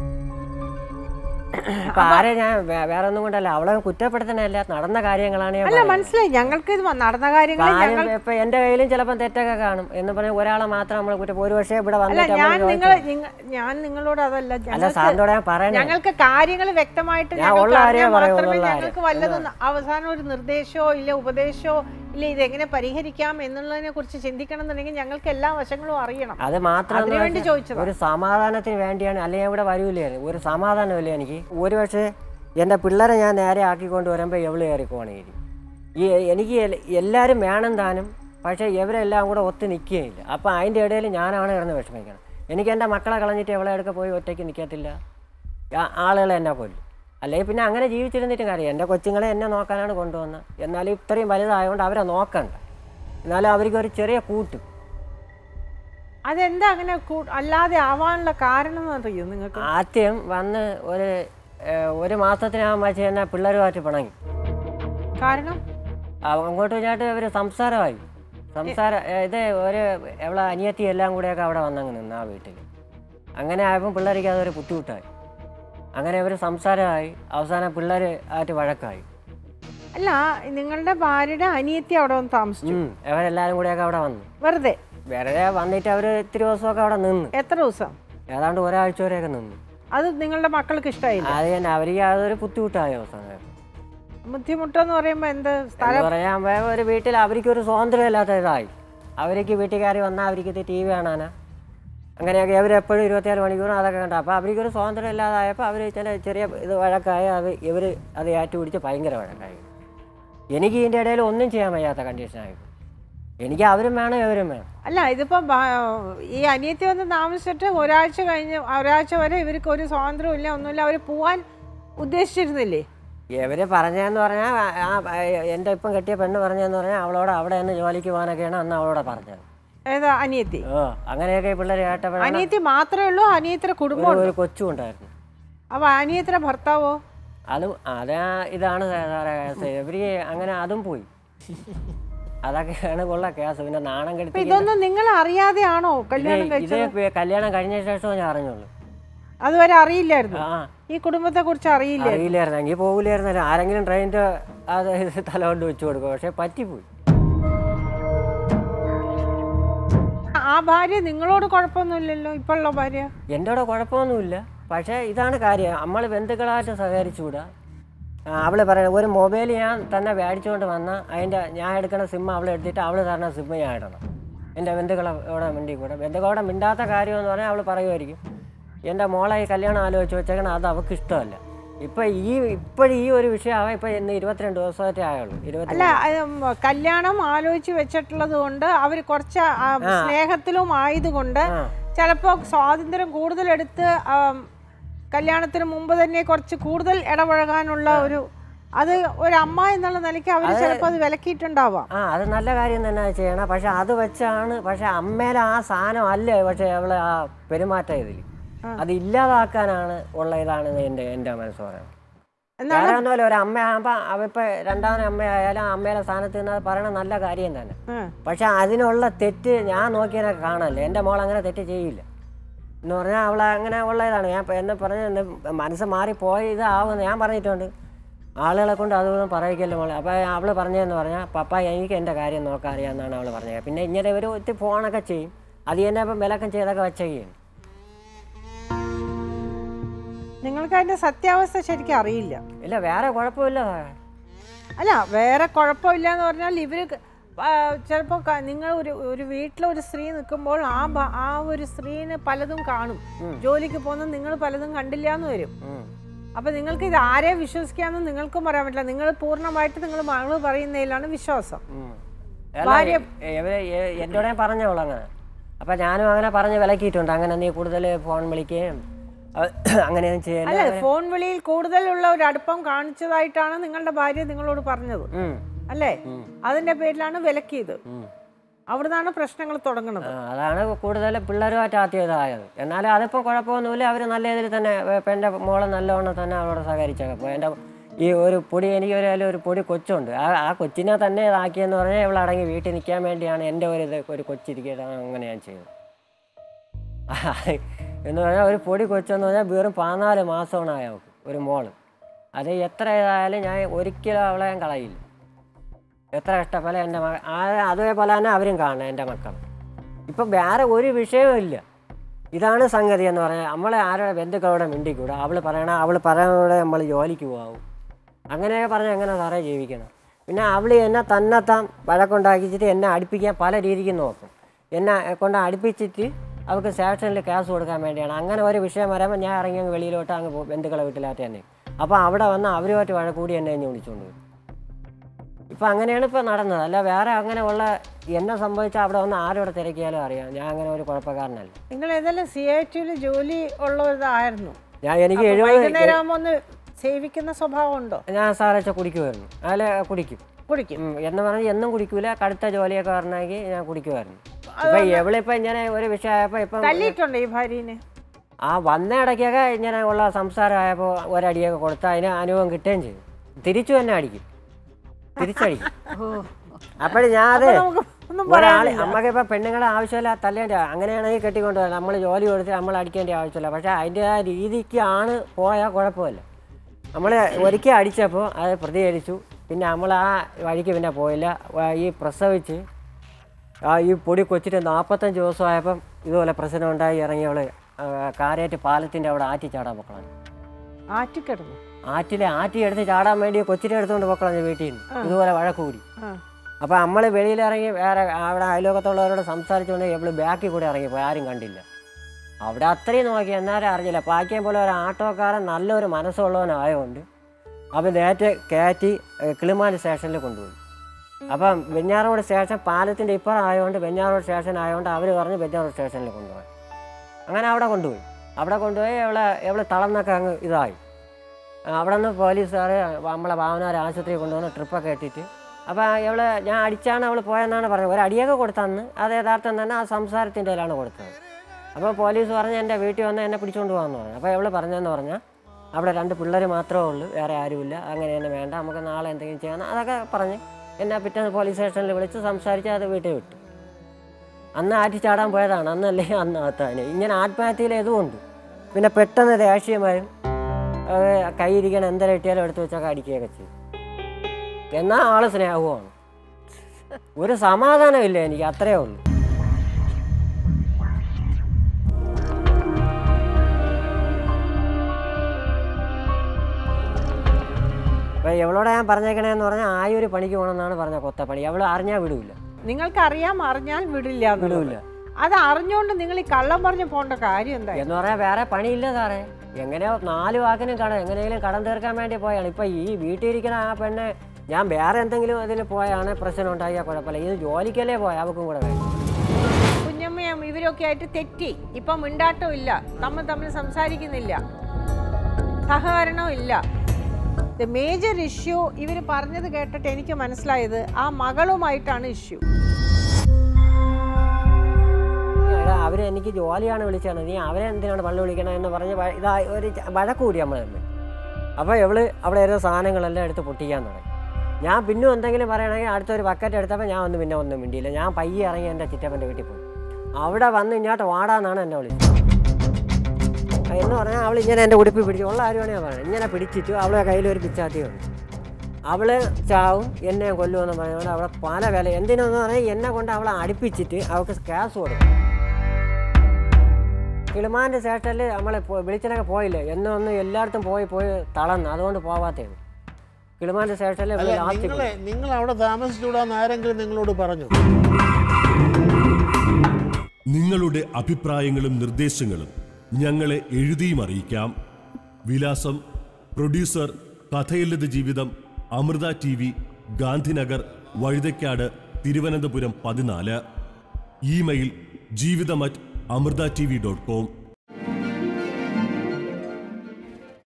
ഇപ്പൊ ആരെ ഞാൻ വേ- വേറെ ഒന്നും കൊണ്ടല്ല അവളെ കുറ്റപ്പെടുത്തണല്ല നടന്ന കാര്യങ്ങളാണ് ഞാൻ അല്ല പറയുന്നത്. മനസ്സിലായി ഞങ്ങൾക്ക് ഇത് നടന്ന കാര്യങ്ങൾ കാര്യം ഞങ്ങൾ ഇപ്പൊ എന്റെ കയ്യിലും ചിലപ്പോൾ തെറ്റൊക്കെ കാണും എന്ന് പറഞ്ഞ ഒരാളെ മാത്രം നമ്മൾ കുറ്റം ഒരു പക്ഷേ ഇവിടെ അല്ല വന്നിട്ട് ഞാൻ നമ്മള് നിങ്ങൾ ചോദിച്ചു. ഞാൻ നിങ്ങളോട് അതല്ല അല്ല ഞങ്ങൾക്ക് സാറിനോട് ഞാൻ പറയണേ ഞങ്ങൾക്ക് കാര്യങ്ങൾ വ്യക്തമായിട്ട് ഞാൻ ഞങ്ങൾക്ക് ഉള്ള അറിഞ്ഞാൽ കാര്യമേ പറയൂ, മാത്രമേ ഉള്ള ഞങ്ങൾക്ക് വല്ലതും അവസാനം ഒരു നിർദ്ദേശമോ ഇല്ല ഉപദേശമോ ഇല്ല ഇതെങ്ങനെ പരിഹരിക്കാം എന്നുള്ളതിനെ കുറിച്ച് ചിന്തിക്കണം എന്നുണ്ടെങ്കിൽ ഞങ്ങൾക്ക് എല്ലാ വശങ്ങളും അറിയണം അത് മാത്രം അതിനു വേണ്ടി ചോദിച്ചതാ. ഒരു സമാധാനത്തിന് വേണ്ടിയാണ് അല്ലെങ്കിൽ ഇവിടെ വരൂലായിരുന്നു ഒരു സമാധാനമില്ല എനിക്ക് ഒരു പക്ഷേ എൻ്റെ പിള്ളേരെ ഞാൻ നേരെ ആക്കിക്കൊണ്ട് വരുമ്പോൾ എവള് കയറിക്കോണേരി ഈ എനിക്ക് എൽ- എല്ലാവരും വേണം താനും പക്ഷേ ഇവരെല്ലാം കൂടെ ഒത്ത് നിൽക്കുകയില്ല അപ്പം അതിൻ്റെ ഇടയിൽ ഞാനാണ് കിടന്ന് വിഷമിക്കണം എനിക്ക് എൻ്റെ മക്കളെ കളഞ്ഞിട്ട് എവളെ എടുക്ക പോയി ഒറ്റയ്ക്ക് നിൽക്കത്തില്ല ആ- ആളുകൾ എന്നെ കൊല്ലും അല്ലെങ്കിൽ പിന്നെ അങ്ങനെ ജീവിച്ചിരുന്നിട്ട് കാര്യം എൻ്റെ കൊച്ചുങ്ങളെ എന്നെ നോക്കാനാണ് കൊണ്ടുവന്നത് എന്നാലും ഇത്രയും വലുതായതുകൊണ്ട് അവരെ നോക്കണ്ട എന്നാലും അവർക്ക് ഒരു ചെറിയ കൂട്ട് അതെന്താ അങ്ങനെ കൂ- അല്ലാതെ ആവാനുള്ള കാരണം എന്ന് അറിയോ നിങ്ങൾക്ക് ആദ്യം വന്ന് ഒരു ഏഹ്, ഒരു മാസത്തിനകം വെച്ച് തന്നെ പിള്ളേരുമായിട്ട് പിണങ്ങി കാരണം അവ- അങ്ങോട്ടും ഇങ്ങോട്ടും ഇവർ സംസാരമായി സംസാരം ഏഹ്, ഇത് ഒരു എവിടെ അനിയത്തി എല്ലാം കൂടെയൊക്കെ അവിടെ വന്നങ്ങ് നിന്ന് ആ വീട്ടിൽ അങ്ങനെ ആയപ്പോൾ പിള്ളേർക്ക് അതൊരു ബുദ്ധിമുട്ടായി അങ്ങനെ ഇവർ സംസാരമായി അവസാനം പിള്ളേർ ആയിട്ട് വഴക്കായി അല്ല നിങ്ങളുടെ ഭാര്യയുടെ അനിയത്തി അവിടെ വന്ന് താമസിച്ചു ഉം, ഇവരെല്ലാവരും കൂടെയൊക്കെ അവിടെ വന്നു വെറുതെ വെറുതെ വന്നിട്ട് അവർ ഇത്തിരി ദിവസമൊക്കെ അവിടെ നിന്ന് എത്ര ദിവസം ഏതാണ്ട് ഒരാഴ്ച വരെയൊക്കെ നിന്നു അത് നിങ്ങളുടെ മക്കൾക്ക് ഇഷ്ടമായില്ല അത് തന്നെ അവർക്ക് അതൊരു ബുദ്ധിമുട്ടായി അവസാനം ബുദ്ധിമുട്ടെന്ന് പറയുമ്പോ എന്ത് എന്ന് സ്ഥലം പറയാൻ പോയ ഒരു വീട്ടിൽ അവർക്ക് ഒരു സ്വാതന്ത്ര്യം ഇല്ലാത്ത ഇതായി അവർക്ക് വീട്ടിൽ കയറി വന്നാൽ അവർക്ക് ടി വി കാണാനാ അങ്ങനെയൊക്കെ അവർ എപ്പോഴും ഇരുപത്തിനാല് മണിക്കൂറും അതൊക്കെ കണ്ട അപ്പോൾ അവർക്ക് ഒരു സ്വാതന്ത്ര്യം ഇല്ലാതായപ്പോൾ അവർ ചില ചെറിയ ഇത് വഴക്കായ അത് ഇവർ അത് ഏറ്റുപിടിച്ച് ഭയങ്കര വഴക്കായി എനിക്ക് ഇതിൻ്റെ ഇടയിൽ ഒന്നും ചെയ്യാൻ വയ്യാത്ത കണ്ടീഷനായി എനിക്ക് അവരും വേണം ഇവരും വേണം അല്ല ഇതിപ്പോ ബാ- ഈ അനിയത്തി വന്ന് താമസിച്ചിട്ട് ഒരാഴ്ച കഴിഞ്ഞ് ഒരാഴ്ച വരെ ഇവർക്ക് ഒരു സ്വാതന്ത്ര്യം ഇല്ല ഒന്നുമില്ല അവർ പോവാൻ ഉദ്ദേശിച്ചിരുന്നില്ലേ ഇവർ പറഞ്ഞതെന്ന് പറഞ്ഞാൽ ആ എൻ്റെ ഇപ്പം കെട്ടിയ പെണ്ണ് പറഞ്ഞതെന്ന് പറഞ്ഞാൽ അവളോട് അവിടെ നിന്ന് ജോലിക്ക് പോകാനൊക്കെയാണ് അന്ന് അവളോട് പറഞ്ഞത് ഏതാ അനിയത്തി ഓ അങ്ങനെയൊക്കെ പിള്ളേർ കേട്ടപ്പോഴാണ് അനിയത്തി മാത്രമേ ഉള്ളൂ അനിയത്തിയുടെ കുടുംബം ഒരു- ഒരു കൊച്ചും ഉണ്ടായിരുന്നു അപ്പൊ അനിയത്തിയുടെ ഭർത്താവോ അതും അതാ ഇതാണ് സാറേ ഇവര് അങ്ങനെ അതും പോയി അതൊക്കെയാണ് ഉള്ള കേസ് പിന്നെ നാണം അപ്പൊ കെടുത്തി ഇതൊന്നും നിങ്ങൾ അറിയാതെയാണോ കല്യാണം ഇത് കഴിച്ചത് ഇത് കല്യാണം കഴിഞ്ഞ ശേഷം ഞാൻ അറിഞ്ഞുള്ളൂ അതുവരെ അറിയില്ലായിരുന്നു ആ ഈ കുടുംബത്തെ കുറിച്ച് അറിയില്ല അറിയില്ലായിരുന്നു എങ്കിൽ പോകില്ലായിരുന്നല്ലോ ആരെങ്കിലും ട്രെയിനിൻ്റെ അത് ഇത് തല കൊണ്ട് വെച്ച് കൊടുക്കും പക്ഷേ പറ്റിപ്പോയി ആ ഭാര്യ നിങ്ങളോട് കുഴപ്പമൊന്നുമില്ലല്ലോ ഇപ്പോഴുള്ള ഭാര്യ എൻ്റെ കൂടെ കുഴപ്പമൊന്നുമില്ല പക്ഷേ ഇതാണ് കാര്യം നമ്മൾ ബന്ധുക്കളായിട്ട് സഹകരിച്ചുകൂടാ അവൾ പറയുന്നത് ഒരു മൊബൈൽ ഞാൻ തന്നെ മേടിച്ചുകൊണ്ട് വന്നാൽ അതിൻ്റെ ഞാൻ എടുക്കുന്ന സിം അവൾ എടുത്തിട്ട് അവൾ തരുന്ന സിം ഞാൻ ഇടണം എൻ്റെ ബന്ധുക്കളോടെ മിണ്ടി കൂടെ ബന്ധുക്കളോടെ മിണ്ടാത്ത കാര്യമെന്ന് പറഞ്ഞാൽ അവൾ പറയുമായിരിക്കും എൻ്റെ മോളെ ഈ കല്യാണം ആലോചിച്ച് വെച്ചേക്കണം അത് അവൾക്ക് ഇഷ്ടമല്ല ഇപ്പം ഈ ഇപ്പോഴും ഈ ഒരു വിഷയമാവാൻ ഇപ്പം ഇന്ന് ഇരുപത്തിരണ്ട് ദിവസമായിട്ടേ ആയുള്ളൂ ഇരുപത്തി അല്ല അത് ഉം, കല്യാണം ആലോചിച്ച് വെച്ചിട്ടുള്ളത് കൊണ്ട് അവർ കുറച്ച് ആ, സ്നേഹത്തിലും ആയതുകൊണ്ട് ആ. ചിലപ്പോൾ സ്വാതന്ത്ര്യം കൂടുതലെടുത്ത് ആം, കല്യാണത്തിന് മുമ്പ് തന്നെ കുറച്ച് കൂടുതൽ ഇടപഴകാനുള്ള ഒരു അത് ഒരു അമ്മ എന്നുള്ള നിലയ്ക്ക് അവർ ചിലപ്പോൾ അത് വിലക്കിയിട്ടുണ്ടാവാം ആ അത് നല്ല കാര്യം തന്നെ ചെയ്യണം പക്ഷെ അത് വെച്ചാണ് പക്ഷെ അമ്മേലെ ആ സാധനം അല്ലേ പക്ഷെ അവളെ ആ പെരുമാറ്റം ഇതിൽ അത് ഇല്ലാതാക്കാനാണ് ഉള്ള ഇതാണ് എൻ്റെ എൻ്റെ മനസ്സ് പറയുന്നത് എന്നാണ് വേറെ ഒന്നുമല്ല ഒരു അമ്മയാകുമ്പോൾ അവപ്പോൾ രണ്ടാമത് അമ്മയായാലും ആ അമ്മയുടെ സ്ഥാനത്ത് നിന്ന് അത് പറയണ നല്ല കാര്യം തന്നെ ഉം. പക്ഷെ അതിനുള്ള തെറ്റ് ഞാൻ നോക്കിയതിനെ കാണല്ലേ എൻ്റെ മോൾ അങ്ങനെ തെറ്റ് ചെയ്യില്ല എന്ന് പറഞ്ഞാൽ അവൾ അങ്ങനെ ഉള്ള ഇതാണ് ഞാൻ ഇപ്പം എന്നെ പറഞ്ഞ എൻ്റെ മനസ്സ് മാറിപ്പോയി ഇതാവുമെന്ന് ഞാൻ പറഞ്ഞിട്ടുണ്ട് ആളുകളെ കൊണ്ട് അതൊന്നും പറയിക്കല്ലോ മോളെ അപ്പോൾ അവൾ പറഞ്ഞതെന്ന് പറഞ്ഞാൽ പപ്പ എനിക്ക് എൻ്റെ കാര്യം നോക്കാൻ അറിയാമെന്നാണ് അവൾ പറഞ്ഞത് പിന്നെ ഇങ്ങനെ ഇവർ ഒത്തിരി ഫോണൊക്കെ ചെയ്യും അത് തന്നെ ഇപ്പം വിലക്കം ചെയ്തൊക്കെ വെച്ചേക്കും നിങ്ങൾക്ക് അതിന്റെ സത്യാവസ്ഥ ശരിക്കും അറിയില്ല ഇല്ല വേറെ കുഴപ്പമില്ല സാറേ. അല്ല വേറെ കുഴപ്പമില്ല എന്ന് പറഞ്ഞാൽ ഇവർ ചിലപ്പോൾ നിങ്ങൾ ഒരു ഒരു വീട്ടിൽ ഒരു സ്ത്രീ നിൽക്കുമ്പോൾ ആ ഭ- ആ ഒരു സ്ത്രീന് പലതും കാണും ജോലിക്ക് പോകുന്നത് നിങ്ങൾ പലതും കണ്ടില്ല എന്ന് വരും ഉം. അപ്പൊ നിങ്ങൾക്ക് ഇത് ആരെ വിശ്വസിക്കാമെന്ന് നിങ്ങൾക്കും പറയാൻ പറ്റില്ല നിങ്ങൾ പൂർണ്ണമായിട്ട് നിങ്ങൾ മകള് പറയുന്നതിലാണ് വിശ്വാസം ഉം. അല്ല, ഇവര് എ- എന്നോട് പറഞ്ഞോളൂ അങ്ങനെ അപ്പം ഞാനും അങ്ങനെ പറഞ്ഞ് വിലക്കിയിട്ടുണ്ട് അങ്ങനെ നീ കൂടുതൽ ഫോൺ വിളിക്കുകയും അഹ് അങ്ങനെയൊന്നും ചെയ്യല്ല അല്ല ഫോൺ വിളിയിൽ കൂടുതലുള്ള ഒരു അടുപ്പം കാണിച്ചതായിട്ടാണ് നിങ്ങളുടെ ഭാര്യ നിങ്ങളോട് പറഞ്ഞത് ഉം. അല്ലേ അതിന്റെ പേരിലാണ് വിലക്കിയത് ഉം. അവിടുന്നാണ് പ്രശ്നങ്ങൾ തുടങ്ങുന്നത് ആ, അതാണ് കൂടുതൽ പിള്ളേരുമായിട്ട് ആദ്യം ഇതായത് എന്നാലും അതിപ്പോൾ കുഴപ്പമൊന്നുമില്ല അവർ നല്ല ഇതിൽ തന്നെ ഇപ്പം എൻ്റെ മോളെ നല്ലവണ്ണം തന്നെ അവളോട് സഹകരിച്ചൊക്കെ അപ്പോൾ എൻ്റെ ഈ ഒരു പൊടി എനിക്ക് ഒരു അതിൽ ഒരു പൊടി കൊച്ചുണ്ട് ആ ആ കൊച്ചിനെ തന്നെ ഇതാക്കിയെന്ന് പറഞ്ഞാൽ ഇവളടങ്ങി വീട്ടിൽ നിൽക്കാൻ വേണ്ടിയാണ് എൻ്റെ ഒരു ഇത് ഒരു കൊച്ചിരിക്കുക അങ്ങനെ ഞാൻ ചെയ്തത് എന്ന് പറഞ്ഞാൽ ഒരു പൊടി കൊച്ചെന്ന് പറഞ്ഞാൽ വെറും പതിനാല് മാസമാണ് അവൾക്ക് ഒരു മോള് അത് എത്ര ഇതായാലും ഞാൻ ഒരിക്കലും അവളെ ഞാൻ കളയില്ല എത്ര കഷ്ടപ്പെടാൻ എൻ്റെ മക ആ അതേപോലെ തന്നെ അവരും കാണണം എൻ്റെ മക്കൾ ഇപ്പം വേറെ ഒരു വിഷയവും ഇല്ല ഇതാണ് സംഗതി എന്ന് പറഞ്ഞാൽ നമ്മളെ ആരുടെ ബന്ധുക്കളോടെ മിണ്ടിക്കൂടാ അവൾ പറയണ അവൾ പറയണോടെ നമ്മൾ ജോലിക്ക് പോകാവും അങ്ങനെയൊക്കെ പറഞ്ഞാൽ എങ്ങനെ സാറേ ജീവിക്കണം പിന്നെ അവൾ എന്നെ തന്നെത്താൻ വഴക്കുണ്ടാക്കിച്ചിട്ട് എന്നെ അടുപ്പിക്കാൻ പല രീതിക്ക് നോക്കും എന്നെ കൊണ്ട് അടുപ്പിച്ചിട്ട് അവൾക്ക് സ്റ്റേഷനിൽ കേസ് കൊടുക്കാൻ വേണ്ടിയാണ് അങ്ങനെ ഒരു വിഷയം വരുമ്പോൾ ഞാൻ ഇറങ്ങി അങ്ങ് വെളിയിലോട്ട് അങ്ങ് പോകും ബന്ധുക്കളെ വീട്ടിലായിട്ട് തന്നെ അപ്പോൾ അവിടെ വന്ന് അവരുമായിട്ട് വഴക്കൂടി എന്നെ കഴിഞ്ഞ് വിളിച്ചുകൊണ്ട് വരും ഇപ്പം അങ്ങനെയാണ് ഇപ്പോൾ നടന്നത് അല്ല വേറെ അങ്ങനെ ഉള്ള എന്നെ സംഭവിച്ചാൽ അവിടെ വന്ന് ആരോടെ തിരക്കിയാലും അറിയാം ഞാൻ അങ്ങനെ ഒരു കുഴപ്പക്കാരനല്ല നിങ്ങൾ ഏതായാലും സി ഐ ടിയിൽ ജോലി ഉള്ളതായിരുന്നു ഞാൻ എനിക്ക് അപ്പൊ എഴുപത് വൈകുന്നേരം ആകുമ്പോൾ ഒന്ന് സേവിക്കുന്ന സ്വഭാവം ഉണ്ടോ ഞാൻ സാറച്ച കുടിക്കുമായിരുന്നു അല്ല കുടിക്കും കുടിക്കും ഉം, എന്ന് പറഞ്ഞാൽ എന്നും കുടിക്കൂല കടുത്ത ജോലിയൊക്കെ വരണമെങ്കിൽ ഞാൻ കുടിക്കുമായിരുന്നു ഇപ്പം എവളിപ്പോൾ ഇങ്ങനെ ഒരു വിഷയമായപ്പോൾ ഇപ്പം തല്ലിയിട്ടുണ്ടോ ഈ ഭാര്യനെ ആ വന്ന ഇടയ്ക്കൊക്കെ ഇങ്ങനെ ഉള്ള സംസാരമായപ്പോൾ ഒരടിയൊക്കെ കൊടുത്ത് അതിന് അനുഭവം കിട്ടുകയും ചെയ്തു തിരിച്ചു തന്നെ അടിക്കും തിരിച്ചടിക്കും അപ്പോഴും ഞാൻ അത് നമുക്ക് ഒന്നും ഒരാൾ നമുക്ക് ഇപ്പം പെണ്ണുങ്ങളെ ആവശ്യമില്ല തല്ലേണ്ട അങ്ങനെയാണെങ്കിൽ കെട്ടിക്കൊണ്ട് വരാം നമ്മൾ ജോലി കൊടുത്ത് നമ്മൾ അടിക്കേണ്ട ആവശ്യമില്ല പക്ഷേ അതിൻ്റെ ആ രീതിക്കാണ് പോയാൽ കുഴപ്പമില്ല നമ്മൾ ഒരിക്കൽ അടിച്ചപ്പോൾ അത് പ്രതികരിച്ചു പിന്നെ നമ്മൾ ആ വഴിക്ക് പിന്നെ പോയില്ല വ- ഈ പ്രസവിച്ച് ആ ഈ പൊടി കൊച്ചിട്ട് നാൽപ്പത്തഞ്ച് ദിവസമായപ്പം ഇതുപോലെ പ്രശ്നം ഉണ്ടായി ഇറങ്ങിയവൾ കാരേറ്റ് പാലത്തിൻ്റെ അവിടെ ആറ്റി ചാടാൻ പൊക്കളാണ് ആറ്റിക്കിടന്നു ആറ്റിലെ ആറ്റി എടുത്ത് ചാടാൻ വേണ്ടി കൊച്ചിനെ എടുത്തുകൊണ്ട് പൊക്കളഞ്ഞു വീട്ടിൽ നിന്ന് ഇതുപോലെ വഴക്കൂടി ആ അപ്പോൾ നമ്മൾ വെളിയിലിറങ്ങി വേറെ അവിടെ അയലോകത്തുള്ളവരോട് സംസാരിച്ചുകൊണ്ട് നമ്മൾ ബാക്കിൽ കൂടെ ഇറങ്ങിപ്പോയി ആരും കണ്ടില്ല അവിടെ അത്രയും നോക്കി എന്നാലും അറിഞ്ഞില്ല പാക്കിയം പോലെ ഒരു ആട്ടോക്കാരൻ നല്ലൊരു മനസ്സുള്ളവനായതുകൊണ്ട് അവൻ നേരത്തെ കയറ്റി ഏഹ്, കിളിമാനൂർ സ്റ്റേഷനിൽ കൊണ്ടുപോയി അപ്പം വെഞ്ഞാറോട് സ്റ്റേഷൻ പാലത്തിൻ്റെ ഇപ്പുറം ആയതുകൊണ്ട് വെഞ്ഞാറോട് സ്റ്റേഷൻ ആയതുകൊണ്ട് അവർ പറഞ്ഞ് വെഞ്ഞാറോട് സ്റ്റേഷനിൽ കൊണ്ടുപോയി അങ്ങനെ അവിടെ കൊണ്ടുപോയി അവിടെ കൊണ്ടുപോയി അവളെ അവളെ തളർന്നൊക്കെ അങ്ങ് ഇതായി ആ, അവിടെ നിന്ന് പോലീസുകാർ നമ്മളെ ഭാവനാർ ആശുപത്രിയിൽ കൊണ്ടുവന്ന് ട്രിപ്പൊക്കെ ഇട്ടിട്ട് അപ്പോൾ ഇവള് ഞാൻ അടിച്ചാണ് അവൾ പോയെന്നാണ് പറഞ്ഞത് ഒരു അടിയൊക്കെ കൊടുത്തന്ന് അത് യഥാർത്ഥം തന്നെ ആ സംസാരത്തിൻ്റെ ഇതിലാണ് കൊടുത്തത് അപ്പോൾ പോലീസ് പറഞ്ഞ് എൻ്റെ വീട്ടിൽ വന്ന് എന്നെ പിടിച്ചുകൊണ്ട് പോകാമെന്ന് പറഞ്ഞു അപ്പോൾ ഇവള് പറഞ്ഞതെന്ന് പറഞ്ഞാൽ അവിടെ രണ്ട് പിള്ളേർ മാത്രമേ ഉള്ളൂ വേറെ ആരുമില്ല അങ്ങനെ തന്നെ വേണ്ട നമുക്ക് നാളെ എന്തെങ്കിലും ചെയ്യണം അതൊക്കെ പറഞ്ഞ് എന്നെ പിറ്റേന്ന് പോലീസ് സ്റ്റേഷനിൽ വിളിച്ച് സംസാരിച്ച് അത് വീട്ടിൽ വിട്ടു അന്ന് ആറ്റി ചാടാൻ പോയതാണ് അന്നല്ലേ അന്ന് അകത്താന് ഇങ്ങനെ ആത്മഹത്യയിൽ ഇതുമുണ്ട് പിന്നെ പെട്ടെന്ന് ദേഷ്യം വരും അത് കൈയിരിക്കണം എന്തെങ്കിലും ഇട്ടിയാലും എടുത്ത് വെച്ചൊക്കെ അടിക്കുകയൊക്കെ ചെയ്യും എന്നാൽ ആള് സ്നേഹവുമാണ് ഒരു സമാധാനമില്ല എനിക്ക് അത്രയേ ഉള്ളൂ അപ്പം എവളോടെ ഞാൻ പറഞ്ഞേക്കണേന്ന് പറഞ്ഞാൽ ആ ഒരു പണിക്ക് പോകണമെന്നാണ് പറഞ്ഞ കൊത്തപ്പണി അവൾ അറിഞ്ഞാൽ വിടൂല നിങ്ങൾക്ക് അറിയാം അറിഞ്ഞാൽ വിടില്ല എന്നുള്ളത്. വിടൂല അത് അറിഞ്ഞുകൊണ്ട് നിങ്ങൾ ഈ കള്ളം പറഞ്ഞ് പോകേണ്ട കാര്യം എന്തായി എന്ന് പറഞ്ഞാൽ വേറെ പണിയില്ല സാറേ എങ്ങനെയോ നാല് വാക്കിനും കടം എങ്ങനെയെങ്കിലും കടം തീർക്കാൻ വേണ്ടി പോയാണ് ഇപ്പം ഈ വീട്ടിലിരിക്കുന്ന ആ പെണ്ണ് ഞാൻ വേറെ എന്തെങ്കിലും അതിൽ പോയാണ് പ്രശ്നം ഉണ്ടാക്കിയാൽ കുഴപ്പമില്ല ഇത് ജോലിക്കല്ലേ പോയ അവക്കും കൂടെ വേണം കുഞ്ഞമ്മയും ഇവരൊക്കെ ആയിട്ട് തെറ്റി ഇപ്പം മിണ്ടാട്ടം ഇല്ല തമ്മിൽ തമ്മിൽ സംസാരിക്കുന്നില്ല സഹകരണവും ഇല്ല ദ മേജർ ഇഷ്യൂ ഇവർ പറഞ്ഞത് കേട്ടിട്ട് എനിക്ക് മനസ്സിലായത് ആ മകളുമായിട്ടാണ് ഇഷ്യൂ എടാ അവർ എനിക്ക് ജോലിയാണ് വിളിച്ചത് നീ അവരെ എന്തിനാണ് പള്ളി വിളിക്കണത് എന്ന് പറഞ്ഞ് വ- ഇതാ ഒരു ച- വഴക്ക് കൂടി നമ്മൾ തമ്മിൽ അപ്പോൾ ഇവള് അവിടെ ഓരോ സാധനങ്ങളെല്ലാം എടുത്ത് പൊട്ടിക്കാൻ തുടങ്ങി ഞാൻ പിന്നും എന്തെങ്കിലും പറയണമെങ്കിൽ അടുത്തൊരു ബക്കറ്റ് എടുത്തപ്പോൾ ഞാൻ ഒന്ന് പിന്നെ ഒന്നും മിണ്ടിയില്ല ഞാൻ പയ്യെ ഇറങ്ങി എൻ്റെ ചിറ്റപ്പൻ്റെ വീട്ടിൽ പോയി അവിടെ വന്ന് ഇങ്ങോട്ട് വാടാന്നാണ് എന്നെ വിളിച്ചത് ആ, എന്ന് പറഞ്ഞാൽ അവൾ ഇങ്ങനെ എൻ്റെ ഉടുപ്പി പിടിച്ചു ഉള്ള കാര്യമാണ് ഞാൻ പറയുന്നത് ഇങ്ങനെ പിടിച്ചിട്ട് അവളെ കയ്യിൽ ഒരു പിച്ചാത്തിയുണ്ട് അവള് ചാവും എന്നെ കൊല്ലുമെന്ന് പറഞ്ഞുകൊണ്ട് അവളെ പല വില എന്തിനെന്ന് പറഞ്ഞാൽ എന്നെ കൊണ്ട് അവളെ അടുപ്പിച്ചിട്ട് അവൾക്ക് ക്യാഷ് കൊടുക്കും കിളിമാൻ്റെ സ്റ്റേഷനിൽ നമ്മളെ പോ- വിളിച്ചനൊക്കെ പോയില്ലേ എന്നൊന്ന് എല്ലായിടത്തും പോയി പോയി തളർന്നു അതുകൊണ്ട് പോവാത്തതാണ് കിളിമാൻ്റെ സ്റ്റേഷനിൽ അല്ല ലാസ്റ്റ് നിങ്ങളെ നിങ്ങൾ അവിടെ താമസിച്ചുകൂടാന്ന് ആരെങ്കിലും നിങ്ങളോട് പറഞ്ഞു നിങ്ങളുടെ അഭിപ്രായങ്ങളും നിർദ്ദേശങ്ങളും ഞങ്ങളെ എഴുതിയും അറിയിക്കാം വിലാസം പ്രൊഡ്യൂസർ കഥയില്ലത് ജീവിതം അമൃത ടി വി ഗാന്ധിനഗർ വഴുതയ്ക്കാട് തിരുവനന്തപുരം പതിനാല് ഇമെയിൽ ജീവിതം at Amrita TV dot com